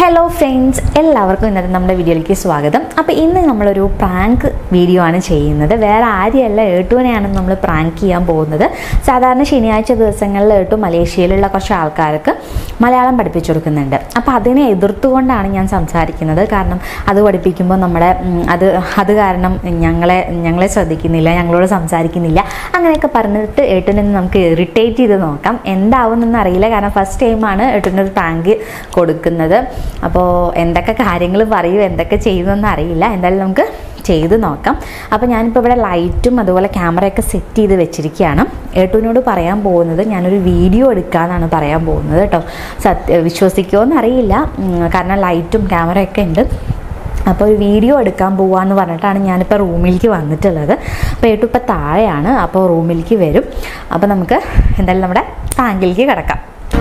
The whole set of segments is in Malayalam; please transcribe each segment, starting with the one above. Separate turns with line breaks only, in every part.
ഹലോ ഫ്രണ്ട്സ് എല്ലാവർക്കും ഇന്നത്തെ നമ്മുടെ വീഡിയോയിലേക്ക് സ്വാഗതം അപ്പോൾ ഇന്ന് നമ്മളൊരു പ്രാങ്ക് വീഡിയോ ആണ് ചെയ്യുന്നത് വേറെ ആരെയല്ല ഏട്ടുവിനെയാണ് നമ്മൾ പ്രാങ്ക് ചെയ്യാൻ പോകുന്നത് സാധാരണ ശനിയാഴ്ച ദിവസങ്ങളിൽ ഏട്ടു മലേഷ്യയിലുള്ള കുറച്ച് ആൾക്കാർക്ക് മലയാളം പഠിപ്പിച്ചു കൊടുക്കുന്നുണ്ട് അപ്പോൾ അതിനെ എതിർത്തുകൊണ്ടാണ് ഞാൻ സംസാരിക്കുന്നത് കാരണം അത് പഠിപ്പിക്കുമ്പോൾ നമ്മുടെ ഉം, അത് അത് കാരണം ഞങ്ങളെ ഞങ്ങളെ ശ്രദ്ധിക്കുന്നില്ല ഞങ്ങളോട് സംസാരിക്കുന്നില്ല അങ്ങനെയൊക്കെ പറഞ്ഞിട്ട് ഏട്ടനെ നമുക്ക് ഇറിറ്റേറ്റ് ചെയ്ത് നോക്കാം എന്താവുമെന്നൊന്നും അറിയില്ല കാരണം ഫസ്റ്റ് ടൈമാണ് ഏട്ടനൊരു പ്രാങ്ക് കൊടുക്കുന്നത് അപ്പോൾ എന്തൊക്കെ കാര്യങ്ങൾ പറയും എന്തൊക്കെ ചെയ്യുമെന്നൊന്നും അറിയില്ല എന്തായാലും നമുക്ക് ചെയ്ത് നോക്കാം അപ്പോൾ ഞാനിപ്പോൾ ഇവിടെ ലൈറ്റും അതുപോലെ ക്യാമറയൊക്കെ സെറ്റ് ചെയ്ത് വെച്ചിരിക്കുകയാണ് ഏട്ടുവിനോട് പറയാൻ പോകുന്നത് ഞാനൊരു വീഡിയോ എടുക്കാമെന്നാണ് പറയാൻ പോകുന്നത് കേട്ടോ സത്യ വിശ്വസിക്കുമോ എന്നറിയില്ല ഉം, കാരണം ലൈറ്റും ക്യാമറയൊക്കെ ഉണ്ട് അപ്പോൾ ഒരു വീഡിയോ എടുക്കാൻ പോവാന്ന് പറഞ്ഞിട്ടാണ് ഞാനിപ്പോൾ റൂമിലേക്ക് വന്നിട്ടുള്ളത് അപ്പോൾ ഏട്ടു ഇപ്പോൾ താഴെയാണ് അപ്പോൾ റൂമിലേക്ക് വരും അപ്പോൾ നമുക്ക് എന്തായാലും നമ്മുടെ ടാങ്കിലേക്ക് കിടക്കാം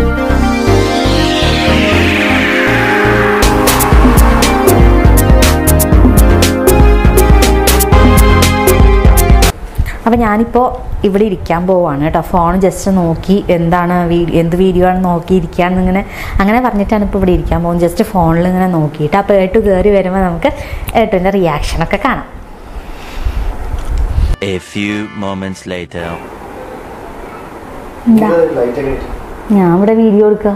അപ്പോൾ ഞാനിപ്പോൾ ഇവിടെ ഇരിക്കാൻ പോവാണ് കേട്ടോ ഫോൺ ജസ്റ്റ് നോക്കി എന്താണ് വീഡിയോ എന്ത് വീഡിയോ ആണ് നോക്കി ഇരിക്കാന്ന് ഇങ്ങനെ അങ്ങനെ പറഞ്ഞിട്ടാണ് ഇപ്പോൾ ഇവിടെ ഇരിക്കാൻ പോകുന്നത് ജസ്റ്റ് ഫോണിൽ ഇങ്ങനെ നോക്കിയിട്ട് അപ്പോൾ ഏട്ടു കയറി വരുമ്പോൾ നമുക്ക് ഏട്ടുവിൻ്റെ റിയാക്ഷനൊക്കെ കാണാം
A few moments later.
എന്താ ഞാൻ ഇവിടെ വീഡിയോ എടുക്കുക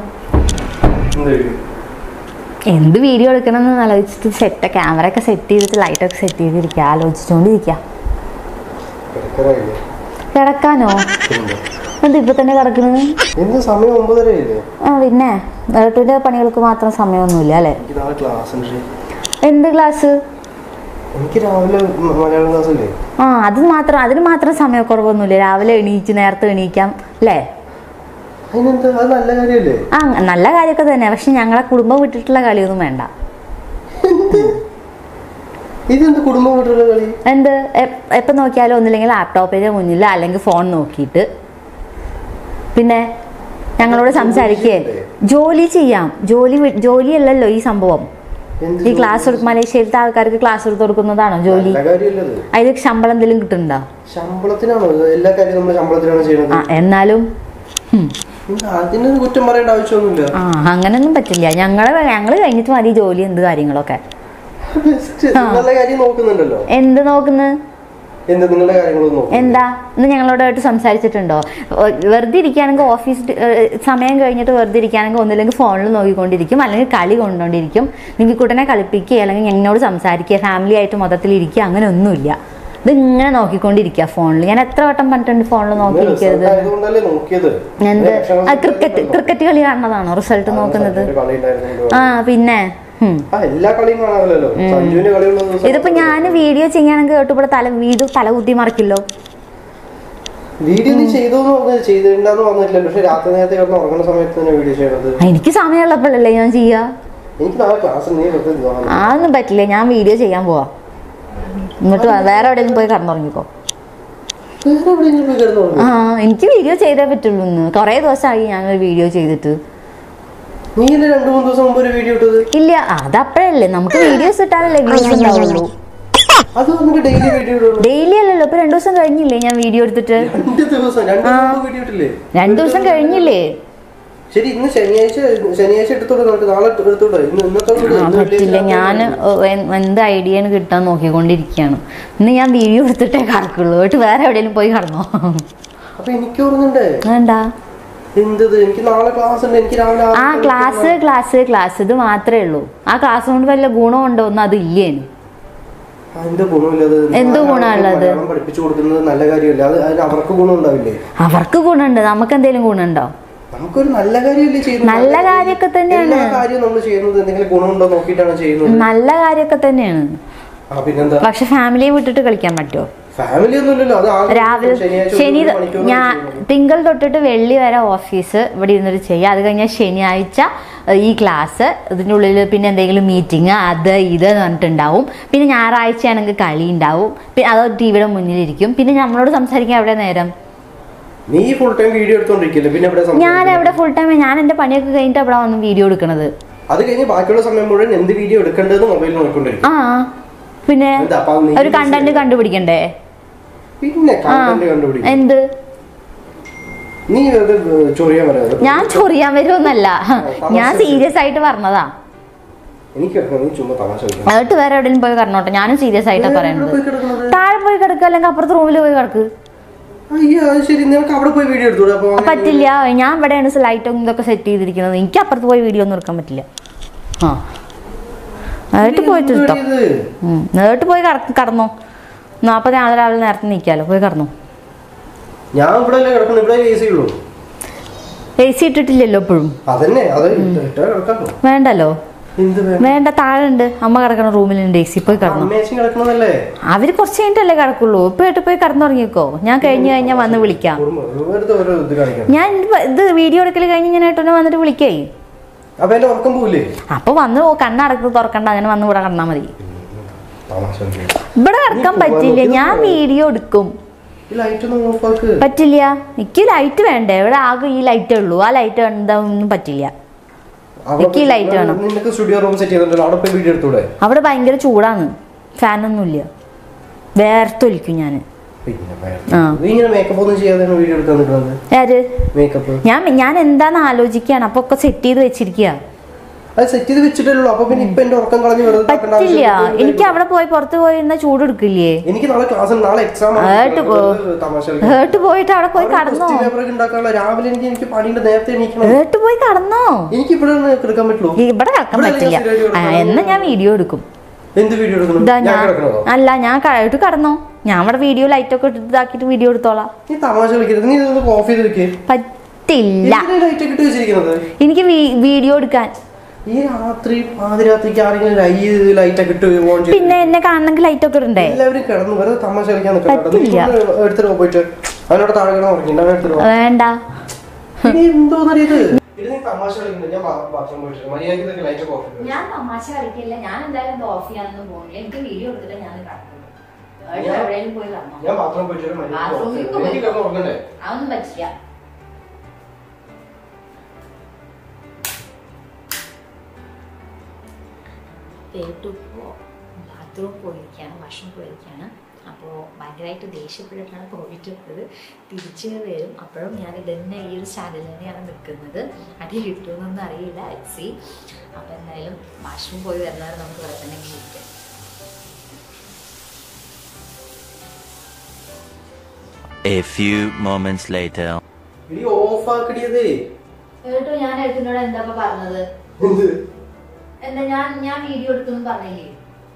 എന്ത് വീഡിയോ എടുക്കണമെന്ന് ആലോചിച്ചിട്ട് സെറ്റ് ക്യാമറ ഒക്കെ സെറ്റ് ചെയ്തിട്ട് ലൈറ്റൊക്കെ സെറ്റ് ചെയ്തിരിക്കുക ആലോചിച്ചുകൊണ്ടിരിക്കുക കിടക്കാനോ എന്താ ഇപ്പൊ തന്നെ കിടക്കുന്നത്
എന്ത് സമയം ഒമ്പതരയില്ലേ
ആ പിന്നെ ഏട്ടുവിൻ്റെ പണികൾക്ക് മാത്രം സമയമൊന്നുമില്ല അല്ലേ
എനിക്ക് നാളെ ക്ലാസ് ഉണ്ട്
എന്ത് ക്ലാസ്
എനിക്ക് രാവിലെ മ- മലയാളം ക്ലാസ് അല്ലേ
ആ അത് മാത്രം അതിന് മാത്രം സമയക്കുറവൊന്നുമില്ല രാവിലെ എണീച്ച് നേരത്തെ എണീക്കാം അല്ലേ
അതിനെന്താ അത് നല്ല കാര്യമല്ലേ
ആ നല്ല കാര്യമൊക്കെ തന്നെ പക്ഷെ ഞങ്ങളെ കുടുംബം വിട്ടിട്ടുള്ള കളിയൊന്നും വേണ്ട
ഇതെന്ത് കുടുംബം വീട്ടിലുള്ള കളി
എന്ത് എ- എപ്പം നോക്കിയാലും ഒന്നില്ലെങ്കിൽ ലാപ്ടോപ്പിന്റെ മുന്നിൽ അല്ലെങ്കിൽ ഫോൺ നോക്കിയിട്ട് പിന്നെ ഞങ്ങളോട് സംസാരിക്കേ ജോലി ചെയ്യാം ജോലി വി- ജോലിയല്ലല്ലോ ഈ സംഭവം
എന്ത്
ഈ ക്ലാസ് കൊടുക്കും മലേഷ്യയിലത്തെ ആൾക്കാർക്ക് ക്ലാസ് എടുത്ത് കൊടുക്കുന്നതാണോ ജോലി
നല്ല കാര്യമല്ലത്
അതിൽ ശമ്പളം എന്തെങ്കിലും കിട്ടുന്നുണ്ടോ
ശമ്പളത്തിനാണോ ഇത്? എല്ലാ കാര്യവും നമ്മൾ ശമ്പളത്തിനാണ് ചെയ്യുന്നത്
ആ എന്നാലും ഉം.
എന്താ, അതിനൊന്നും കുറ്റം പറയേണ്ട ആവശ്യമൊന്നുമില്ല
ആ അങ്ങനൊന്നും പറ്റില്ല ഞങ്ങള് ഞങ്ങള് കഴിഞ്ഞിട്ട് മതി ജോലി എന്ത് കാര്യങ്ങളൊക്കെ
ബെസ്റ്റ് നല്ല കാര്യം നോക്കുന്നുണ്ടല്ലോ
എന്ത് നോക്കുന്നത്
എന്ത് നിങ്ങളുടെ കാര്യങ്ങളൊന്നും നോക്കും
എന്താ ഇന്ന് ഞങ്ങളോടായിട്ട് സംസാരിച്ചിട്ടുണ്ടോ ഒ- വെറുതെ ഇരിക്കുകയാണെങ്കിൽ ഓഫീസ് ഡി- ഏഹ് സമയം കഴിഞ്ഞിട്ട് വെറുതെ ഇരിക്കുകയാണെങ്കിൽ ഒന്നില്ലെങ്കിൽ ഫോണിൽ നോക്കിക്കൊണ്ടിരിക്കും അല്ലെങ്കിൽ കളി കൊണ്ടുകൊണ്ടിരിക്കും നിവിക്കുട്ടനെ കളിപ്പിക്കുക അല്ലെങ്കിൽ എന്നോട് സംസാരിക്കുക ഫാമിലി ആയിട്ട് മൊത്തത്തിൽ ഇരിക്കുക അങ്ങനെ ഒന്നുമില്ല ഇത് ഇങ്ങനെ നോക്കിക്കൊണ്ടിരിക്കുക ഫോണിൽ ഞാൻ എത്ര വട്ടം പറഞ്ഞിട്ടുണ്ട് ഫോണിൽ നോക്കിയിരിക്കരുത്
ആയതുകൊണ്ടല്ലേ നോക്കിയത്
എന്ത്
ലക്ഷങ്ങൾ
ആ ക്രിക്കറ്റ് ക്രിക്കറ്റ് കളി കാണുന്നതാണോ റിസൾട്ട് നോക്കുന്നത്
ഒരു കളി ഉണ്ടായിരുന്നെങ്കിൽ
ആ പിന്നെ ഉം.
ആ എല്ലാ കളിയും കാണാമല്ലോ സഞ്ജുവിന്റെ കളിയുള്ള ദിവസം
ഇതിപ്പോ ഞാൻ വീഡിയോ ചെയ്യാണെങ്കിൽ കേട്ടു ഇവിടെ തല വീട് തല കുത്തി മറിക്കില്ലോ
വീഡിയോ നീ ചെയ്തോന്ന് പറഞ്ഞത് ചെയ്തിട്ടുണ്ടെന്ന് പറഞ്ഞിട്ടില്ല പക്ഷെ രാത്രി നേരത്തെ കിടന്ന് ഉറങ്ങുന്ന സമയത്ത് തന്നെ വീഡിയോ ചെയ്യണത്
ആ, എനിക്ക് സമയമുള്ളപ്പോഴല്ലേ ഞാൻ ചെയ്യാ
എനിക്ക് നാളെ ക്ലാസ് നീ വെറുതെ ഇതാണ്.
അതൊന്നും പറ്റില്ല ഞാൻ വീഡിയോ ചെയ്യാൻ പോവാ എന്നിട്ട് വാ, വേറെ എവിടെയെങ്കിലും പോയി കടന്നുറങ്ങിക്കോ
വേറെ എവിടെയെങ്കിലും പോയി കിടന്നു
ആ എനിക്ക് വീഡിയോ ചെയ്തേ പറ്റുള്ളൂ ഇന്ന് കുറേ ദിവസമായി ഞാനൊരു വീഡിയോ ചെയ്തിട്ട്
നീ അല്ലേ രണ്ടു മൂന്ന് ദിവസം മുമ്പ് ഒരു വീഡിയോ ഇട്ടത്
ഇല്ല അത് അപ്പോഴല്ലേ നമുക്ക് വീഡിയോസ് ഇട്ടാലല്ലേ വ്യൂസ് ഉണ്ടാവുള്ളൂ
അത് വന്നിട്ട് ഡെയിലി വീഡിയോ ഇടുള്ളൂ
ഡെയിലി അല്ലല്ലോ ഇപ്പൊ രണ്ടു ദിവസം കഴിഞ്ഞില്ലേ ഞാൻ വീഡിയോ എടുത്തിട്ട്
രണ്ട് ദിവസം രണ്ട് ദിവസം മുമ്പ് വീഡിയോ ഇട്ടില്ലേ
രണ്ടു ദിവസം കഴിഞ്ഞില്ലേ
ശരി ഇന്ന് ശനിയാഴ്ച ശനിയാഴ്ച എടുത്തോട്ടെ നമുക്ക് നാളെ എടുത്തോട്ടെ ഇന്ന് ഇന്നത്തെ കൂടെ
ആ
ഇന്ന്
പറ്റില്ല
വെള്ളിയാഴ്ച
ഞാൻ എന്ത് ഐഡിയാണ് കിട്ടാൻ നോക്കിക്കൊണ്ടിരിക്കുകയാണ് ഇന്ന് ഞാൻ വീഡിയോ എടുത്തിട്ടേ കടക്കുള്ളൂ എന്നിട്ട് വേറെ എവിടെയെങ്കിലും പോയി കടന്നോ
അപ്പൊ എനിക്ക് ഓർമ്മണ്ടേ
എന്താ
എന്തത് എനിക്ക് നാളെ ക്ലാസ് ഉണ്ട് എനിക്ക് രാവിലെ ആറ്
ആ
മണിക്ക്
ക്ലാസ് ക്ലാസ് ക്ലാസ് ഇത് മാത്രമേ ഉള്ളൂ ആ ക്ലാസ് കൊണ്ട് വല്ല ഗുണമുണ്ടോ ഒന്നും അതില്ലേനു
ആ, എന്ത് ഗുണമില്ലത്
എന്ത് ഗുണമുള്ളത്?
മലയാളം പഠിപ്പിച്ചു കൊടുക്കുന്നത് നല്ല കാര്യമല്ല അത് അതിന് അവർക്ക് ഗുണം ഉണ്ടാവില്ലേ
അവർക്ക് ഗുണമുണ്ട് നമുക്ക് എന്തെങ്കിലും ഗുണമുണ്ടോ
നമുക്കൊരു നല്ല കാര്യമല്ലേ ചെയ്യുന്നത്
നല്ല കാര്യമൊക്കെ തന്നെയാണ്
എല്ലാ കാര്യവും നമ്മൾ ചെയ്യുന്നത് എന്തെങ്കിലും ഗുണമുണ്ടോ നോക്കിയിട്ടാണ് ചെയ്യുന്നത്
നല്ല കാര്യമൊക്കെ തന്നെയാണ്
ആ പിന്നെന്താ
പക്ഷെ ഫാമിലിയെ വിട്ടിട്ട് കളിക്കാൻ പറ്റുമോ
ഫാമിലി ഒന്നുമില്ലല്ലോ അത് ആകെ
രാവിലെ
ശനിയാഴ്ച ഒരു
ശനി
മണിക്കൂർ
ഞാൻ
ചെയ്യുന്നത്.
തിങ്കൾ തൊട്ടിട്ട് വെള്ളി വരെ ഓഫീസ് ഇവിടെ ഇരുന്നിട്ട് ചെയ്യുക അത് കഴിഞ്ഞാൽ ശനിയാഴ്ച ഏഹ്, ഈ ക്ലാസ് ഇതിൻ്റെ ഉള്ളിൽ പിന്നെ എന്തെങ്കിലും മീറ്റിംഗ് അത് ഇത് എന്ന് പറഞ്ഞിട്ടുണ്ടാവും പിന്നെ ഞായറാഴ്ച ആണെങ്കിൽ കളി ഉണ്ടാവും പിന്നെ അത് ടി വിയുടെ മുന്നിലിരിക്കും പിന്നെ നമ്മളോട് സംസാരിക്കാൻ എവിടെ നേരം
നീ ഫുൾ ടൈം വീഡിയോ എടുത്തോണ്ടിരിക്കില്ല പിന്നെ ഇവിടെ
ഞാൻ എവിടെ ഫുൾ ടൈം ഞാൻ എൻ്റെ പണിയൊക്കെ കഴിഞ്ഞിട്ട് അവിടെ വന്ന് വീഡിയോ എടുക്കണത്
അത് കഴിഞ്ഞ് ബാക്കിയുള്ള സമയം മുഴുവൻ എന്ത് വീഡിയോ എടുക്കേണ്ടതെന്ന് മൊബൈലിൽ നോക്കിക്കൊണ്ടിരിക്കും
ആ പിന്നെ
എന്താ, അപ്പൊ നീ
ഒരു കണ്ടന്റ് കണ്ടുപിടിക്കണ്ടേ
പിന്നെ
ആ
കണ്ടന്റ് കണ്ടുപിടിക്കും
എന്ത്
നീ വെറുതെ ചൊറിയാൻ പറയാം
ഞാൻ ചൊറിയാൻ വരുമെന്നല്ല ഞാൻ സീരിയസ് ആയിട്ട് പറഞ്ഞതാ
എനിക്ക് കിടക്കണം നീ ചുമ്മാ തമാശ കളിക്കണം.
എന്നിട്ട് വേറെ എവിടെയും പോയി കിടന്നോട്ടെ ഞാനും സീരിയസ് ആയിട്ടാ
വേറെ
പറയുന്നത്
എവിടെ പോയി കിടക്കണത്?
താഴെ പോയി കിടക്കുക അല്ലെങ്കിൽ അപ്പുറത്തെ റൂമിൽ പോയി കിടക്ക്
അയ്യോ അത് ശരി നിനക്ക് അവിടെ പോയി വീഡിയോ എടുത്തൂടെ അപ്പൊ അങ്ങനെ-
പറ്റില്ല ഞാൻ ഇവിടെയാണ് ലൈറ്റും ഇതൊക്കെ സെറ്റ് ചെയ്തിരിക്കുന്നത് എനിക്ക് അപ്പുറത്ത് പോയി വീഡിയോ ഒന്നും എടുക്കാൻ പറ്റില്ല ആ നേരിട്ട് പോയിട്ട്
എന്തുവാടി
എടുത്തോ
ഇത്?
ഉം. നേരിട്ട് പോയി കട- കടന്നോ നാൽപ്പത് നാളെ രാവിലെ നേരത്തെ നിൽക്കാലോ പോയി കടന്നോ
ഞാൻ ഇവിടെ അല്ലേ കിടക്കണം ഇവിടെ എ സി ഉള്ളൂ
എ സി ഇട്ടിട്ടില്ലല്ലോ ഇപ്പോഴും
അതന്നെ അത് ഇട്ടാ കിടക്കാമോ
വേണ്ടല്ലോ
എന്ത് വേണം
വേണ്ട താഴെ ഉണ്ട് അമ്മ കിടക്കണ റൂമിലുണ്ട് എ സി പോയി കടന്നു
അമ്മേശം കിടക്കണതല്ലേ
അവര് കുറച്ച് കഴിഞ്ഞിട്ടല്ലേ കിടക്കുള്ളൂ ഇപ്പൊ ഇട്ട് പോയി കടന്നുറങ്ങിക്കോ ഞാൻ കഴിഞ്ഞു കഴിഞ്ഞാൽ വന്ന് വിളിക്കാം
വെറുതെ ഓരോ ഇത് കാണിക്കണം
ഞാൻ ഇത് ഇത് വീഡിയോ എടുക്കൽ കഴിഞ്ഞ് ഞാൻ ഏട്ടനെ വന്നിട്ട് വിളിക്കേ
അപ്പൊ എന്റെ ഉറക്കം പോവില്ലേ
അപ്പൊ വന്ന് കണ്ണടക്ക് തുറക്കണ്ട അങ്ങനെ വന്ന് ഇവിടെ കടന്നാ മതി
തമാശ കളിക്കണം.
ഇവിടെ കിടക്കാൻ
നീ
പറ്റില്ല
പോവാൻ
ഞാൻ
നോക്ക്.
വീഡിയോ എടുക്കും
ഈ ലൈറ്റ് ഒന്ന് ഓഫാക്ക്
പറ്റില്ല എനിക്ക് ലൈറ്റ് വേണ്ടേ ഇവിടെ ആകെ ഈ ലൈറ്റേ ഉള്ളൂ ആ ലൈറ്റ് എന്താ ഒന്നും പറ്റില്ല
അവിടെ
എനിക്ക് ഈ light വേണം.
നിനക്ക് സ്റ്റുഡിയോ റൂം സെറ്റ് ചെയ്തിട്ടുണ്ടല്ലോ അവിടെ പോയി വീഡിയോ എടുത്തൂടെ
അവിടെ ഭയങ്കര ചൂടാണ് ഫാനൊന്നുമില്ല വേർത്തൊലിക്കും ഞാൻ
പിന്നെ
ആ.
നീ ഇങ്ങനെ മേക്കപ്പ് ഒന്നും ചെയ്യാതെയാണ് വീഡിയോ എടുക്കാൻ നിൽക്കുന്നത്
ആര്
മേക്കപ്പ്
ഞാൻ ഞാൻ എന്താന്ന് ആലോചിക്കുകയാണ് അപ്പൊ ഒക്കെ സെറ്റ് ചെയ്ത് വെച്ചിരിക്കുക
അത് സെറ്റ് ചെയ്ത് വെച്ചിട്ടല്ലോ അപ്പൊ പിന്നെ ഇപ്പൊ എന്റെ ഉറക്കം കളഞ്ഞ് വെറുതെ ഇതാക്കേണ്ട
പറ്റില്ല
ആവശ്യമില്ല.
എനിക്ക് അവിടെ പോയി പുറത്ത് പോയി ഇരുന്ന ചൂട് എടുക്കില്ലേ
എനിക്ക് നാളെ ക്ലാസ് നാളെ എക്സാം
ഏട്ട് പോ.
തമാശ
ഏട്ട് പോയിട്ട് അവിടെ പോയി കടന്നോ
പേപ്പറൊക്കെ ഉണ്ടാക്കാനുള്ള രാവിലെ എനിക്ക് എനിക്ക് പണിയുടെ നേരത്തെ എണീക്കണം
ഏട്ട് പോയി കടന്നോ
എനിക്ക് ഇവിടെ നിന്ന് എടുക്കാൻ പറ്റുള്ളൂ
ഇവിടെ കിടക്കാൻ
ഇവിടെ
പറ്റില്ല
ഞാൻ സ്ഥിരമായിട്ട്
ആ,
കിടക്കണം.
എന്നാ ഞാൻ വീഡിയോ എടുക്കും
എന്ത് വീഡിയോ എടുക്കണം
ഇതാ
ഞാൻ
ഞാൻ
കിടക്കണോ
അല്ല ഞാൻ കഴിട്ട് കടന്നോ ഞാൻ ഇവിടെ വീഡിയോ ലൈറ്റ് ഒക്കെ ഇട്ടിട്ട് ഇതാക്കിയിട്ട് വീഡിയോ എടുത്തോളാം
നീ തമാശ കളിക്കരുത് നീ ഇതൊന്ന് ഓഫ് ചെയ്ത് വെക്കേ
പറ്റില്ല
ലൈറ്റ് ഒക്കെ ഇട്ട് വെച്ചിരിക്കുന്നത്
എനിക്ക് വീ- വീഡിയോ എടുക്കാൻ
ഈ രാത്രി പാതിരാത്രിക്ക് ആരെങ്കിലും ലൈറ്റ് ഒക്കെ ഇട്ട് ഓൺ ചെയ്ത്
പിന്നെ എന്നെ കാണണമെങ്കിൽ ലൈറ്റ് ഒക്കെ ഇടണ്ടേ
എല്ലാവരും കിടന്ന് വെറുതെ തമാശ കളിക്കാൻ നിൽക്കണം
പറ്റില്ല.
എടുത്തിട്ട് പോയിട്ട് അവനോട് താഴെ കിടന്ന് ഉറങ്ങി അവൻ എടുത്തിട്ട് പോ.
വേണ്ട
ഇനി എന്തോന്നറിയത് ഇത് നീ തമാശ കളിക്കുന്നത് ഞാൻ ബാത്റൂം പോയിട്ട് മര്യാദയ്ക്ക് ലൈറ്റ് ഒക്കെ ഓഫ് ചെയ്തു
ഞാൻ തമാശ കളിക്കില്ല ഞാൻ എന്തായാലും ഇത് ഓഫ് ചെയ്യാനൊന്നും പോകുന്നില്ല എനിക്ക് വീഡിയോ എടുത്തിട്ട് ഞാൻ കടക്കുള്ളൂ
ഞാൻ-
എവിടെയും പോയി കടന്നോ
ഞാൻ ബാത്റൂം പോയിട്ട് വരാം, മര്യാദയ്ക്ക് off
ബാത്റൂമിൽ
ചെയ്തു. എനിക്ക് കിടന്ന് ഉറങ്ങണ്ടേ
അതൊന്നും പറ്റില്ല കേട്ടിപ്പോൾ ബാത്റൂം പോയിരിക്കുകയാണ് ഭക്ഷണം പോയിരിക്കുകയാണ് അപ്പോൾ ഭയങ്കരമായിട്ട് ദേഷ്യപ്പെട്ടിട്ടാണ് പോയിട്ടുള്ളത് തിരിച്ച് വരും അപ്പോഴും ഞാൻ ഇതന്നെ ഈ ഒരു സ്റ്റാൻഡിൽ തന്നെയാണ് നിൽക്കുന്നത് അടി കിട്ടുമെന്നൊന്നും അറിയില്ല സി അപ്പോൾ എന്തായാലും വാഷ്റൂം പോയി വരുന്നവരെ നമുക്ക് ഇവിടെ തന്നെ ഇങ്ങനെ ഇരിക്കാം
A few moments later.
ഇനി ഓഫ് ആക്കടിയതേ
കേട്ടോ ഞാൻ ഏട്ടനോട് എന്താ ഇപ്പൊ പറഞ്ഞത്
എന്ത്
എന്താ ഞാൻ ഞാൻ വീഡിയോ എടുത്തു പറഞ്ഞില്ലേ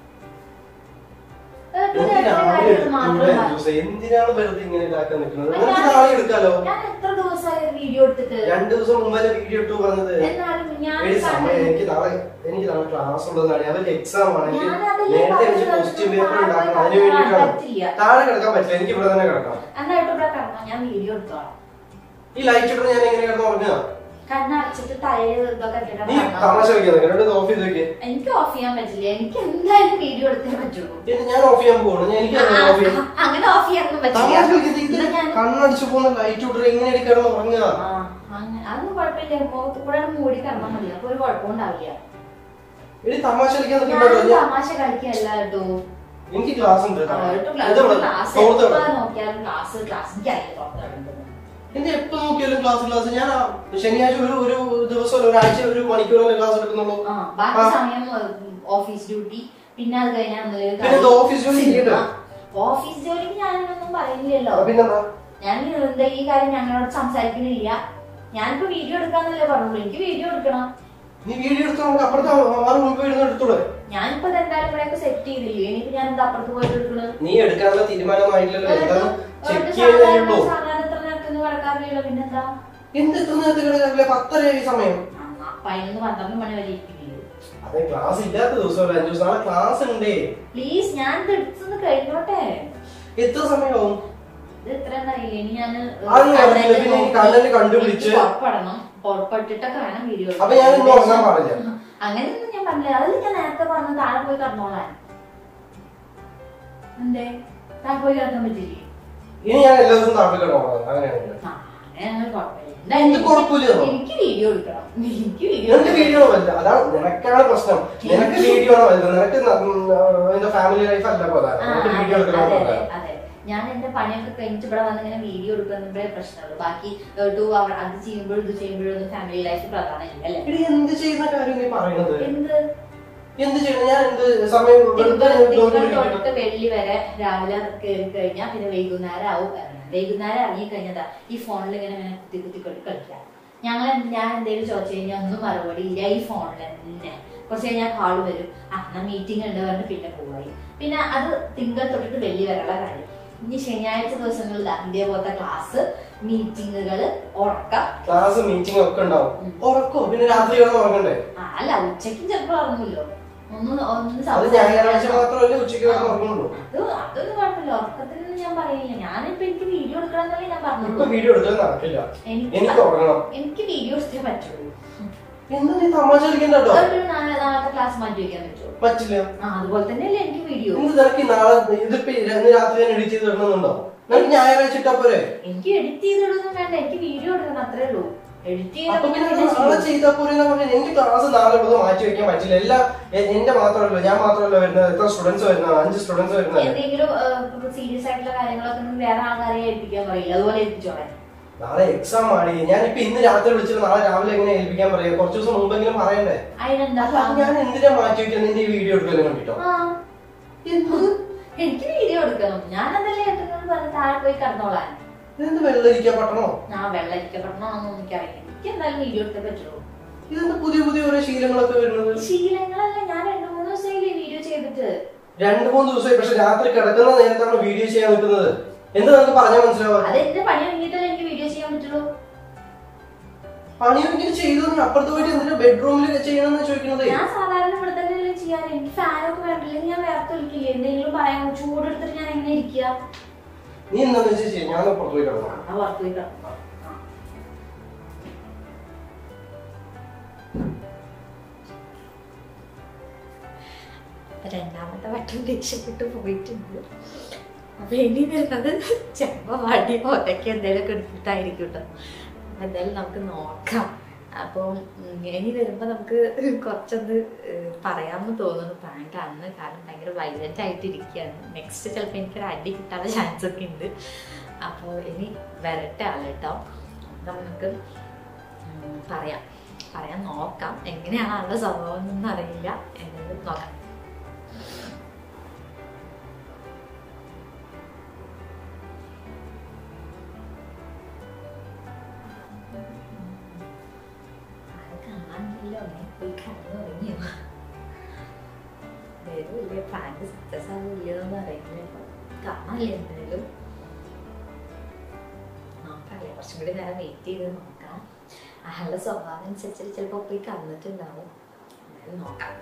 എനിക്ക് രാവിലെ എടുത്തൂടെ ദിവസം എന്തിനാണ് വെറുതെ ഇങ്ങനെ ഇതാക്കാൻ നിൽക്കുന്നത് നിനക്ക് നാളെ എടുക്കാലോ
ഞാൻ എത്ര ദിവസമായി വീഡിയോ എടുത്തിട്ട്
രണ്ടു ദിവസം മുമ്പല്ലേ വീഡിയോ ഇട്ടു പറഞ്ഞത്
എന്നാലും ഞാൻ
എടി സമയം എനിക്ക് നാളെ എനിക്ക് നാളെ ക്ലാസ് ഉള്ളതാണ് അവരുടെ എക്സാം ആണ് എനിക്ക്
ഞാനതല്ലേ
നേരത്തെ എനിക്ക്
പറഞ്ഞത്.
ക്വസ്റ്റ്യൻ പേപ്പർ
താഴെ
ഉണ്ടാക്കണം അതിന്
കിടക്കാൻ
വേണ്ടിയിട്ടാണ്
പറ്റില്ല.
താഴെ കിടക്കാൻ പറ്റില്ല എനിക്ക് ഇവിടെ തന്നെ കിടക്കാം
എന്നായിട്ട് ഇവിടെ കടന്നോ ഞാൻ വീഡിയോ എടുത്തോളാം
ഈ ലൈറ്റ് ഇട്ട് ഞാൻ എങ്ങനെ കിടന്ന് ഉറങ്ങുക
കണ്ണടച്ചിട്ട് തലയിൽ ഇതൊക്കെ ഇട്ടിട്ട്
നീ
കടന്നോ.
തമാശ കളിക്കുന്നത് രണ്ട് ഓഫ് ചെയ്ത് വെക്കേ
എനിക്ക് ഓഫ് ചെയ്യാൻ പറ്റില്ല എനിക്ക് എന്തായാലും വീഡിയോ എടുത്തേ പറ്റുള്ളൂ
പിന്നെ ഞാൻ ഓഫ് ചെയ്യാൻ പോകണം ഞാൻ എനിക്ക്
ആ,
ഓഫ് ചെയ്യാം
അങ്ങനെ ഓഫ് ചെയ്യാനൊന്നും
തമാശ
പറ്റില്ല
കളിക്കുന്നത് ഇത്
ഇത് ഞാൻ
കണ്ണടിച്ചു പോകുന്ന ലൈറ്റ് ഇട്ട് എങ്ങനെ കിടന്ന് ഉറങ്ങുക
ആ, അങ്ങനെ അതൊന്നും കുഴപ്പമില്ല മുഖത്ത് കൂടെ മൂടി കിടന്നാൽ മതി അപ്പൊ ഒരു കുഴപ്പമുണ്ടാവില്ല
എടി തമാശ കളിക്കാൻ
ഞാൻ
നിൽക്കണ്ടോ ഞാൻ
തമാശ കളിക്കല്ല കേട്ടോ
എനിക്ക് ക്ലാസ് ഉണ്ട്
ആ, കേട്ടോ, class-
ഇതെവിടെ?
class
തോർത്ത്
എപ്പോ
എവിടെ?
നോക്കിയാലും ക്ലാസ് ക്ലാസ് എനിക്കറിയില്ല പുറത്ത് കിടക്കുന്നത്.
എന്റെ എപ്പോ നോക്കിയാലും ക്ലാസ് ക്ലാസ് ഞാൻ ആ ശനിയാഴ്ച ഒരു ഒരു ദിവസം ഒരാഴ്ച ഒരു മണിക്കൂറല്ലേ ക്ലാസ് എടുക്കുന്നുള്ളൂ
ആ, ബാക്കി
ആ.
സമയം ഓഫീസ് ഡ്യൂട്ടി പിന്നെ അത് കഴിഞ്ഞാൽ ഒന്നുമില്ല
പിന്നെ ഇത് ഓഫീസ് ജോലി ചെയ്യട്ടെ?
ഓഫീസ് ജോലിക്ക് ഞാനൊന്നും പറയുന്നില്ലല്ലോ
ആ, പിന്നെന്താ
ഞാൻ എന്താ ഈ കാര്യം ഞങ്ങളോട് സംസാരിക്കുന്നില്ല ഞാനിപ്പോ വീഡിയോ എടുക്കാന്നല്ലേ പറഞ്ഞുള്ളൂ എനിക്ക് വീഡിയോ എടുക്കണം
നീ വീഡിയോ എടുത്ത് നമുക്ക് അപ്പുറത്തെ ആറ് മുമ്പ് ഇരുന്ന് എടുത്തൂടെ
ഞാനിപ്പോ ഇത് എന്തായാലും ഇവിടെയൊക്കെ സെറ്റ് ചെയ്തില്ലേ ഇനിയിപ്പോ ഞാൻ എന്താ അപ്പുറത്ത് പോയിട്ട് എടുക്കണത്
നീ എടുക്കാനുള്ള തീരുമാനമൊന്നും ആയിട്ടില്ലല്ലോ എന്താ ചെക്ക്
ഒരു
ചെയ്യുന്നേ
സാധാരണ
ഉള്ളൂ
സാധാരണ എത്ര നേരത്തൊന്നും കിടക്കാറില്ലല്ലോ പിന്നെന്താ
എന്ത് എത്ര നേരത്തെ കിടക്കാറില്ല പത്തരയായി സമയം
ആ, പതിനൊന്ന് പന്ത്രണ്ട് മണി വരെ ഇരിക്കില്ലേ
അതെ ക്ലാസ് ഇല്ലാത്ത ദിവസം ഒരു അഞ്ചു ദിവസം നാളെ ക്ലാസ് ഉണ്ടേ
പ്ലീസ് ഞാൻ ഇത് എടുത്തൊന്ന് കഴിഞ്ഞോട്ടെ
എത്ര സമയമാവും
ഇത് എത്രയെന്ന് അറിയില്ല ഇനി ഞാൻ
അത് ഞാൻ അറിയില്ല. പിന്നെ ഈ content കണ്ടുപിടിച്ച്
പുറപ്പെടണം പുറപ്പെട്ടിട്ടൊക്കെ വേണം വീഡിയോ
അപ്പൊ ഞാൻ ഇന്ന് ഉറങ്ങാൻ പാടില്ല
അങ്ങനെയൊന്നും ഞാൻ പറഞ്ഞില്ല അതല്ല ഞാൻ നേരത്തെ പറഞ്ഞ താഴെ പോയി കിടന്നോളാൻ എന്തേ താഴെ പോയി കിടക്കാൻ പറ്റില്ലേ
ഇനി ഞാൻ എല്ലാ ദിവസവും നാട്ടിൽ കിടക്കണം അങ്ങനെയാണെങ്കിൽ
ആ, അങ്ങനെ കുഴപ്പമില്ല.
എന്ത്
എന്തായാലും
കുഴപ്പമില്ലെന്നോ?
എനിക്ക് വീഡിയോ എടുക്കണം എനിക്ക് വീഡിയോ
നിനക്ക് വീഡിയോ വലുത് അതാണ് നിനക്കാണ് പ്രശ്നം നിനക്ക് വീഡിയോ ആണ് വലുത് നിനക്ക് ന- ഉം, ആ, നിന്റെ ഫാമിലി ലൈഫ് അല്ല പ്രധാനം
ആ,
നിനക്ക് വീഡിയോ
അതെ,
എടുക്കണം
അതെ,
പ്രധാനം
അതെ. ഞാൻ എന്റെ പണിയൊക്കെ കഴിഞ്ഞിട്ട് ഇവിടെ വന്ന് ഇങ്ങനെ വീഡിയോ എടുക്കുന്നതിന്റെ പ്രശ്നമുള്ളൂ ബാക്കി ടു അവർ അത് ചെയ്യുമ്പോഴും ഇത് ചെയ്യുമ്പോഴും ഒന്നും ഫാമിലി ലൈഫ് പ്രധാനമില്ല അല്ലേ
എടി എന്ത് ചെയ്യുന്ന കാര്യം നീ പറയുന്നത്
എന്ത്
എന്ത് ചെയ്യണം ഞാൻ എന്ത് സമയം വെറുതെ ഞാൻ
തിങ്കൾ
ജോലി
തിങ്കൾ
വിളിക്കണം.
തൊട്ട് വെള്ളി വരെ രാവിലെ കയറി കഴിഞ്ഞാൽ പിന്നെ വൈകുന്നേരം ആവും ഇറങ്ങാൻ വൈകുന്നേരം ഇറങ്ങി കഴിഞ്ഞതാ ഈ ഫോണിൽ ഇങ്ങനെ ഇങ്ങനെ കുത്തി കുത്തി കൊണ്ട് കളിക്കാം ഞങ്ങൾ ഞാൻ എന്തെങ്കിലും ചോദിച്ചു കഴിഞ്ഞാൽ ഒന്നും മറുപടി ഇല്ല ഈ ഫോണിൽ തന്നെ കുറച്ച് കഴിഞ്ഞാൽ കാൾ വരും ആ എന്നാ മീറ്റിംഗ് ഉണ്ട് പറഞ്ഞ് പിന്നെ പോവായി പിന്നെ അത് തിങ്കൾ തൊട്ടിട്ട് വെള്ളി വരെയുള്ള കാര്യം ഇനി ശനിയാഴ്ച ദിവസങ്ങളിൽ ദാ ഇതേപോലത്തെ ക്ലാസ് മീറ്റിങ്ങുകൾ ഉറക്കം
ക്ലാസ് മീറ്റിംഗ് ഒക്കെ ഉണ്ടാവും ഉറക്കോ പിന്നെ രാത്രി കിടന്ന് ഉറങ്ങണ്ടേ
ആ, അല്ല ഉച്ചയ്ക്കും ചിലപ്പോൾ ഉറങ്ങുമല്ലോ ഒന്നും ഒന്നും
അത് ഞായറാഴ്ച മാത്രമല്ലേ ഉച്ചയ്ക്ക് കിടന്ന് ഉറങ്ങുള്ളൂ
അത് അതൊന്നും കുഴപ്പമില്ല ഉറക്കത്തിനൊന്നും ഞാൻ പറയില്ല ഞാനിപ്പോ എനിക്ക് വീഡിയോ എടുക്കണമെന്നല്ലേ ഞാൻ
ഇപ്പൊ
പറഞ്ഞുള്ളൂ
വീഡിയോ എടുക്കാൻ നടക്കില്ല
എനിക്ക്
എനിക്ക് ഉറങ്ങണം
എനിക്ക് വീഡിയോ എടുത്തേ പറ്റുള്ളൂ
എന്താ നീ തമാശ കളിക്കണ്ട കേട്ടോ
ഒരു നാളെ നാളത്തെ ക്ലാസ് മാറ്റി വെക്കാൻ പറ്റുമോ
പറ്റില്ല
ആ അതുപോലെ തന്നെയല്ലേ എനിക്ക് വീഡിയോ
എന്ത് നിനക്ക് നാളെ ഇതിപ്പോ ഇന്ന് രാത്രി ഞാൻ എഡിറ്റ് ചെയ്ത് ഇടണമെന്നുണ്ടോ നിനക്ക് ഞായറാഴ്ച ഇട്ടാ പോരെ
എനിക്ക് എഡിറ്റ് ചെയ്തിടൊന്നും വേണ്ട എനിക്ക് വീഡിയോ എടുക്കണം അത്രേ ഉള്ളൂ എഡിറ്റ്
അപ്പൊ
ചെയ്ത
പിന്നെ നാളെ ചെയ്താ പോരെ എന്ന് പറഞ്ഞാൽ എനിക്ക് ക്ലാസ് നാളെ ഉള്ളത് മാറ്റി വെക്കാൻ പറ്റില്ല എല്ലാം എ- എന്റെ മാത്രമല്ല ഞാൻ മാത്രമല്ല വരുന്നത് എത്ര സ്റ്റുഡൻസ് വരുന്നത് അഞ്ച് സ്റ്റുഡൻസ് വരുന്നത്
എന്തെങ്കിലും സീരിയസ് ആയിട്ടുള്ള കാര്യങ്ങളൊക്കെ ഉണ്ടെങ്കിൽ വേറെ ആൾക്കാരെ ഏൽപ്പിക്കാൻ പറയില്ല അതുപോലെ ഏൽപ്പിച്ചോളെ
നാളെ എക്സാം ആടി ഞാനിപ്പോ ഇന്ന് രാത്രി വിളിച്ചിട്ട് നാളെ രാവിലെ എങ്ങനെ ഏൽപ്പിക്കാൻ പറയാ കുറച്ച് ദിവസം മുമ്പെങ്കിലും പറയണ്ടേ
അതിനെന്താ
അപ്പൊ അത് ഞാൻ എന്തിനാ മാറ്റി വെക്കുന്നത് നിന്റെ ഈ വീഡിയോ എടുക്കലും കണ്ടിട്ടോ
ആ എനിക്ക് വീഡിയോ എടുക്കണം ഞാൻ അതല്ലേ എടുക്കുന്നത് പറഞ്ഞ് താഴെ പോയി കിടന്നോളാൻ
ഇതെന്ത് വെള്ളരിക്കാ പട്ടണോ
ഞാൻ വെള്ളരിക്കപ്പെടണമെന്നൊന്നും എനിക്കറിയില്ല എനിക്ക് എന്തായാലും വീഡിയോ എടുത്തേ പറ്റുള്ളൂ
ഇതെന്താ പുതിയ പുതിയ ഓരോ ശീലങ്ങളൊക്കെ വരുന്നത്
ശീലങ്ങളല്ല ഞാൻ രണ്ടു മൂന്ന് ദിവസമായില്ലേ വീഡിയോ ചെയ്തിട്ട്
രണ്ടു മൂന്ന് ദിവസമായി പക്ഷെ രാത്രി കിടക്കുന്ന നേരത്താണ് വീഡിയോ ചെയ്യാൻ നിൽക്കുന്നത് എന്താ നിനക്ക് പറഞ്ഞാൽ മനസ്സിലാവുക
അത് എന്റെ പണി കഴിഞ്ഞിട്ടല്ലേ എനിക്ക് വീഡിയോ ചെയ്യാൻ പറ്റുള്ളൂ
പണിയൊക്കെ ചെയ്തു നീ അപ്പുറത്ത് പോയിട്ട് എന്തിനാ ബെഡ്റൂമിൽ ചെയ്യണമെന്ന് ചോദിക്കുന്നത്
ഞാൻ സാധാരണ ഇവിടെ തന്നെയല്ലേ ചെയ്യാറ് എനിക്ക് ഫാനൊക്കെ വേണ്ടില്ലെങ്കിൽ ഞാൻ വേർത്ത് വിളിക്കില്ല എന്തെങ്കിലും പറയാൻ ചൂടെടുത്തിട്ട് ഞാൻ എങ്ങനെ ഇരിക്കുക
നീ എന്താന്ന് വെച്ചാൽ ചെയ്യാം ഞാൻ പുറത്ത് പോയി കിടന്നു
ആ പുറത്ത് പോയി കിടന്നു ആ. രണ്ടാമത്തെ വട്ടം രക്ഷപ്പെട്ടു പോയിട്ടുണ്ട് അപ്പൊ ഇനി വരുന്നത് ചെമ്പ വടി ഒറ്റയ്ക്ക് എന്തെങ്കിലുമൊക്കെ എടുത്തിട്ടായിരിക്കും കേട്ടോ അപ്പൊ എന്തായാലും നമുക്ക് നോക്കാം അപ്പം ഉം, ഇനി വരുമ്പോൾ നമുക്ക് കുറച്ചൊന്ന് ഏഹ്, പറയാമെന്ന് തോന്നുന്നു പ്രാങ്ക് ആണെന്ന് കാരണം ഭയങ്കര വൈലന്റ് ആയിട്ട് ഇരിക്കുകയാണ് നെക്സ്റ്റ് ചിലപ്പോൾ എനിക്കൊരു അടി കിട്ടാനുള്ള ചാൻസ് ഒക്കെ ഉണ്ട് അപ്പോൾ ഇനി വരട്ടെ ആള് കേട്ടോ നമുക്ക് ഉം, പറയാം പറയാൻ നോക്കാം എങ്ങനെയാണ് ആളുടെ സ്വഭാവം എന്നൊന്നും അറിയില്ല എന്തായാലും നോക്കാം ആളെ കാണാനില്ലല്ലോ നീ പോയി കടന്നു തുടങ്ങിയോ വരൂല്ലേ പ്രാങ്ക് സക്സസ് ആവില്ലെന്നൊന്നും അറിയില്ലല്ലോ കാണാനില്ല എന്തായാലും നോക്കാല്ലേ കുറച്ചും കൂടി നേരം വെയിറ്റ് ചെയ്ത് നോക്കാം അയാളുടെ സ്വഭാവം അനുസരിച്ചിട്ട് ചിലപ്പോൾ പോയി കന്നിട്ടുണ്ടാവും എന്തായാലും നോക്കാം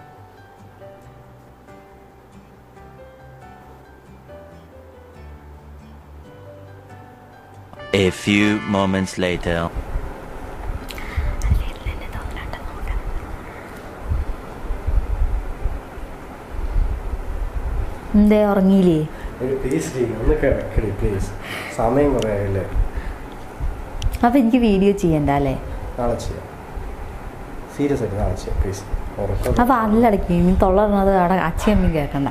A few moments later.
എന്തേ ഉറങ്ങിയില്ലേ
പ്ലീസ് ഒന്ന് കിടക്കടി പ്ലീസ് സമയം കുറേ ആയില്ലേ
അപ്പൊ എനിക്ക് വീഡിയോ ചെയ്യണ്ട അല്ലേ
നാളെ ചെയ്യാം സീരിയസ് ആയിട്ട് നാളെ ചെയ്യാം പ്ലീസ് ഉറക്കം
അപ്പൊ അതിലടക്കി നീ തൊള്ളറിഞ്ഞത് അവിടെ അച്ഛയമ്മയും കേൾക്കണ്ട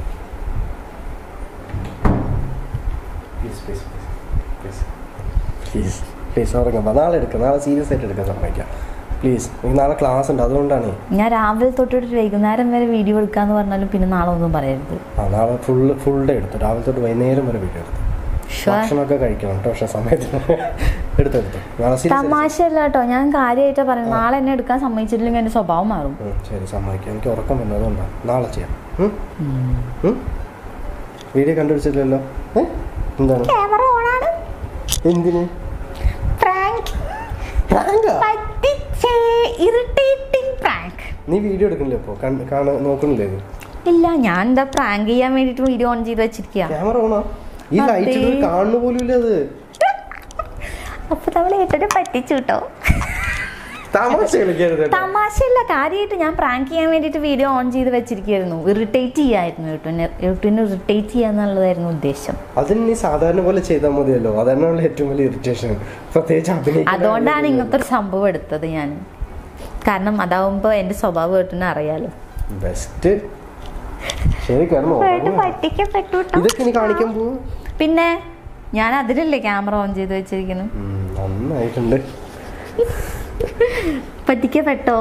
please please please please please ഉറങ്ങാം നാളെ എടുക്കാം നാളെ സീരിയസ് ആയിട്ട് എടുക്കാൻ സമ്മതിക്കാം പ്ലീസ് എനിക്ക് നാളെ ക്ലാസ് ഉണ്ട് അതുകൊണ്ടാണ്
ഞാൻ രാവിലെ തൊട്ടിട്ട് വൈകുന്നേരം വരെ വീഡിയോ എടുക്കാന്ന് പറഞ്ഞാലും പിന്നെ നാളെ ഒന്നും പറയരുത്
ആ നാളെ ഫുൾ ഫുൾ ഡേ എടുത്തു രാവിലെ തൊട്ട് വൈകുന്നേരം വരെ വീഡിയോ എടുത്തു
Sure.
ഭക്ഷണമൊക്കെ കഴിക്കണം കേട്ടോ പക്ഷെ സമയത്തിന് എടുത്തെടുത്തു നാളെ സീരിയസ്
തമാശയല്ല കേട്ടോ ഞാൻ കാര്യമായിട്ടാ പറയുന്നത് നാളെ എന്നെ എടുക്കാൻ സമ്മതിച്ചിട്ടില്ലെങ്കിൽ എന്റെ സ്വഭാവം മാറും
ശരി സമ്മതിക്കാം എനിക്ക് ഉറക്കം വരുന്നത് അതുകൊണ്ടാണ് നാളെ ചെയ്യാം ഉം? ഉം? വീഡിയോ കണ്ടുപിടിച്ചില്ലല്ലോ ഏ? എന്താണ്
ക്യാമറ ഓണാണ്
എന്തിന്
പ്രാങ്ക്
പ്രാങ്കാ?
ഇറിറ്റേറ്റിംഗ് പ്രാങ്ക്
നീ വീഡിയോ എടുക്കണില്ലേ ഇപ്പോ കാണാൻ നോക്കണില്ലേ ഇത്
ഇല്ല ഞാൻ എന്താ പ്രാങ്ക് ചെയ്യാൻ വേണ്ടിട്ട് വീഡിയോ ഓൺ ചെയ്ത് വെച്ചിരിക്കുക
ക്യാമറ ഓണാ ഈ
അതെ.
ലൈറ്റ് ഇതൊരു കാണുന്ന പോലും ഇല്ല അത്
അപ്പൊ നമ്മൾ ഏട്ടനെ പറ്റിച്ചു കേട്ടോ
തമാശ കളിക്കരുത് കേട്ടോ.
തമാശയല്ല കാര്യമായിട്ട് ഞാൻ പ്രാങ്ക് ചെയ്യാൻ വേണ്ടിയിട്ട് വീഡിയോ ഓൺ ചെയ്ത് വെച്ചിരിക്കുകയായിരുന്നു ഇറിറ്റേറ്റ് ചെയ്യായിരുന്നു ഏട്ടുവിനെ ഏട്ടുവിനെ ഇറിറ്റേറ്റ് ചെയ്യാന്നുള്ളതായിരുന്നു ഉദ്ദേശം
അതിന് നീ സാധാരണ പോലെ ചെയ്താൽ മതിയല്ലോ അതന്നെയുള്ള ഏറ്റവും വലിയ ഇറിറ്റേഷൻ പ്രത്യേകിച്ച് അഭിനയിക്കുന്ന
അതുകൊണ്ടാണ്
കാര്യത്തിലല്ല.
ഇങ്ങനത്തെ ഒരു സംഭവം എടുത്തത് ഞാൻ കാരണം അതാവുമ്പോ എന്റെ സ്വഭാവം ഏട്ടനെ അറിയാലോ
ബെസ്റ്റ് ശരി കിടന്നു
ഏട്ടൻ പറ്റിക്കപ്പെട്ടു കേട്ടോ.
ഇതൊക്കെ നീ കാണിക്കാൻ പോവും
പിന്നെ ഞാൻ അതിലല്ലേ ക്യാമറ ഓൺ ചെയ്ത് വെച്ചിരിക്കുന്നു
നന്നായിട്ടുണ്ട്
പറ്റിക്കപ്പെട്ടോ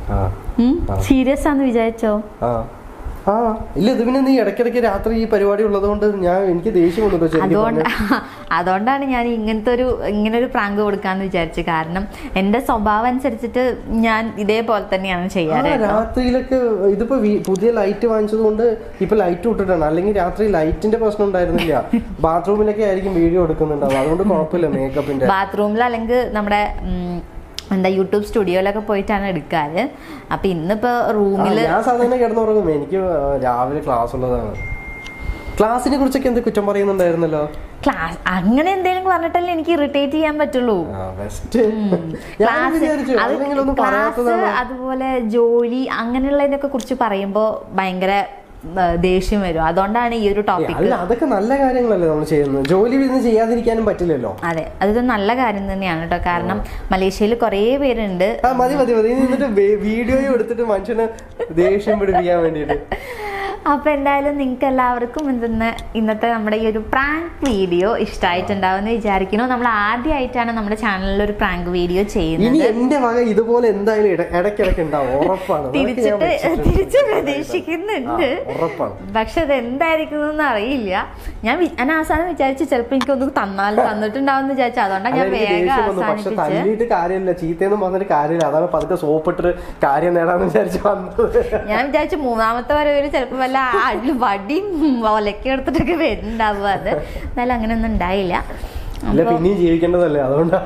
ആ ആ.
സീരിയസ് ആന്ന് വിചാരിച്ചോ
ആ ആ ഇല്ല ഇത് പിന്നെ നീ ഇടയ്ക്കിടയ്ക്ക് രാത്രി ഈ പരിപാടി ഉള്ളതുകൊണ്ട് ഞാൻ എനിക്ക് ദേഷ്യം കൊണ്ടു
അതുകൊണ്ട് അതുകൊണ്ടാണ് ഞാൻ ഇങ്ങനത്തെ ഒരു ഇങ്ങനെ ഒരു പ്രാങ്ക് കൊടുക്കാന്ന് വിചാരിച്ചു കാരണം എൻ്റെ സ്വഭാവം അനുസരിച്ചിട്ട് ഞാൻ ഇതേപോലെ തന്നെയാണ് ചെയ്യാറ് കേട്ടോ.
രാത്രിയിലൊക്കെ ഇതിപ്പോ വീ- പുതിയ ലൈറ്റ് വാങ്ങിച്ചത് കൊണ്ട് ഇപ്പൊ ലൈറ്റ് വിട്ടിട്ടാണ് അല്ലെങ്കിൽ രാത്രി ലൈറ്റിന്റെ പ്രശ്നം ഉണ്ടായിരുന്നില്ല ബാത്റൂമിലൊക്കെ ആയിരിക്കും വീഡിയോ എടുക്കുന്നുണ്ടാവും അതുകൊണ്ട് കുഴപ്പമില്ല മേക്കപ്പിന്റെ
ബാത്റൂമിൽ അല്ലെങ്കിൽ നമ്മുടെ ഉം, എന്താ യൂട്യൂബ് സ്റ്റുഡിയോയിലൊക്കെ പോയിട്ടാണ് എടുക്കാറ് അപ്പൊ ഇന്നിപ്പോ
ആ,
റൂമിൽ
ഞാൻ സാധാരണ കിടന്നുറങ്ങും എനിക്ക് ആ, രാവിലെ ക്ലാസ് ഉള്ളതാണ് ക്ലാസ്സിനെ കുറിച്ചൊക്കെ എന്ത് കുറ്റം പറയുന്നുണ്ടായിരുന്നല്ലോ
ക്ലാസ് അങ്ങനെ എന്തെങ്കിലും പറഞ്ഞിട്ടല്ലേ എനിക്ക് ഇറിറ്റേറ്റ് ചെയ്യാൻ പറ്റുള്ളൂ
ബെസ്റ്റ് ഞാൻ
ക്ലാസ്
വിചാരിച്ചു
അത്
അല്ലെങ്കിൽ ഒന്നും
ക്ലാസ്
പറയാത്തതാണ്
അതുപോലെ ജോലി അങ്ങനെയുള്ളതിനൊക്കെ കുറിച്ച് പറയുമ്പോൾ ഭയങ്കര ആ, ദേഷ്യം വരും അതുകൊണ്ടാണ് ഈ ഒരു
ഏ,
ടോപ്പിക്
അല്ല അതൊക്കെ നല്ല കാര്യങ്ങളല്ലേ നമ്മൾ ചെയ്യുന്നത് ജോലി ഇരുന്ന് ചെയ്യാതിരിക്കാനും പറ്റില്ലല്ലോ
അതെ അതൊരു നല്ല കാര്യം തന്നെയാണ് കേട്ടോ കാരണം മലേഷ്യയിൽ കുറേ പേരുണ്ട്
ആ മതി മതി മതി ഇനി എന്നിട്ട് വീഡിയോയും എടുത്തിട്ട് മനുഷ്യനെ ദേഷ്യം പിടിപ്പിക്കാൻ വേണ്ടിയിട്ട്
അപ്പൊ എന്തായാലും നിങ്ങൾക്ക് എല്ലാവർക്കും എന്തെന്ന് ഇന്നത്തെ നമ്മുടെ ഈ ഒരു പ്രാങ്ക് വീഡിയോ ഇഷ്ടമായിട്ടുണ്ടാവുമെന്ന് വിചാരിക്കുന്നു നമ്മൾ ആദ്യമായിട്ടാണ് നമ്മുടെ ചാനലിൽ ഒരു പ്രാങ്ക് വീഡിയോ
ഇനി
ചെയ്യുന്നത്
എന്റെ വക ഇതുപോലെ എന്തായാലും ഇട- ഇടയ്ക്കിടയ്ക്ക് ഉണ്ടാവും ഉറപ്പാണ് അതൊക്കെ ഞാൻ
തിരിച്ചിട്ട്
വെച്ചിട്ടുണ്ട്.
തിരിച്ച്
ആ,
പ്രതീക്ഷിക്കുന്നുണ്ട്
ഉറപ്പാണ്
പക്ഷെ അത് എന്തായിരിക്കും അറിയില്ല ഞാൻ വി- ഞാൻ അവസാനം വിചാരിച്ചു ചിലപ്പോ എനിക്കൊന്ന് തന്നാൽ തന്നിട്ടുണ്ടാവും വിചാരിച്ചു അതുകൊണ്ടാണ് ഞാൻ
അല്ല, എനിക്ക്
വേഗം
ദേഷ്യം വന്നു പക്ഷെ
അവസാനിപ്പിച്ച്
തല്ലിയിട്ട് കാര്യമില്ല ചീത്തയൊന്നും പറഞ്ഞിട്ട് കാര്യമില്ല അതാണ് പതുക്കെ സോപ്പിട്ട് കാര്യം നേടാന്ന് വിചാരിച്ചു വന്നത്
ഞാൻ വിചാരിച്ചു മൂന്നാമത്തെ വരവില് ചിലപ്പോ വല്ല അടി വടിയും ഒലക്കെ എടുത്തിട്ടൊക്കെ വരുന്നുണ്ടാവുക അത് എന്നാലും അങ്ങനെയൊന്നും ഉണ്ടായില്ല
അല്ല പിന്നെയും ജീവിക്കേണ്ടതല്ലേ അതുകൊണ്ടാ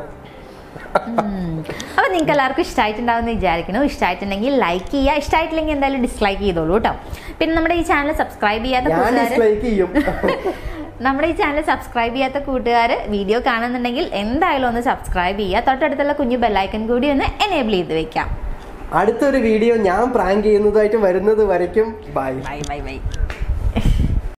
ഉം. അപ്പൊ നിങ്ങൾക്ക് എല്ലാവർക്കും ഇഷ്ടമായിട്ടുണ്ടാവുമെന്ന് വിചാരിക്കുന്നു ഇഷ്ടമായിട്ടുണ്ടെങ്കിൽ ലൈക്ക് ചെയ്യുക ഇഷ്ടമായിട്ടില്ലെങ്കിൽ എന്തായാലും ഡിസ്ലൈക്ക് ചെയ്തോളൂ കേട്ടോ പിന്നെ നമ്മുടെ ഈ ചാനൽ സബ്സ്ക്രൈബ് ചെയ്യാത്ത
ഞാൻ
കൂട്ടുകാർ
ഡിസ്ലൈക്ക് ചെയ്യും
നമ്മുടെ ഈ ചാനൽ സബ്സ്ക്രൈബ് ചെയ്യാത്ത കൂട്ടുകാർ വീഡിയോ കാണുന്നുണ്ടെങ്കിൽ എന്തായാലും ഒന്ന് സബ്സ്ക്രൈബ് ചെയ്യുക തൊട്ടടുത്തുള്ള കുഞ്ഞു ബെല്ലൈക്കൺ കൂടി ഒന്ന് എനേബിൾ ചെയ്ത് വെക്കാം
അടുത്തൊരു വീഡിയോ ഞാൻ പ്രാങ്ക് ചെയ്യുന്നതായിട്ട് വരുന്നത് വരയ്ക്കും ബൈ
ബൈ ബൈ ബൈ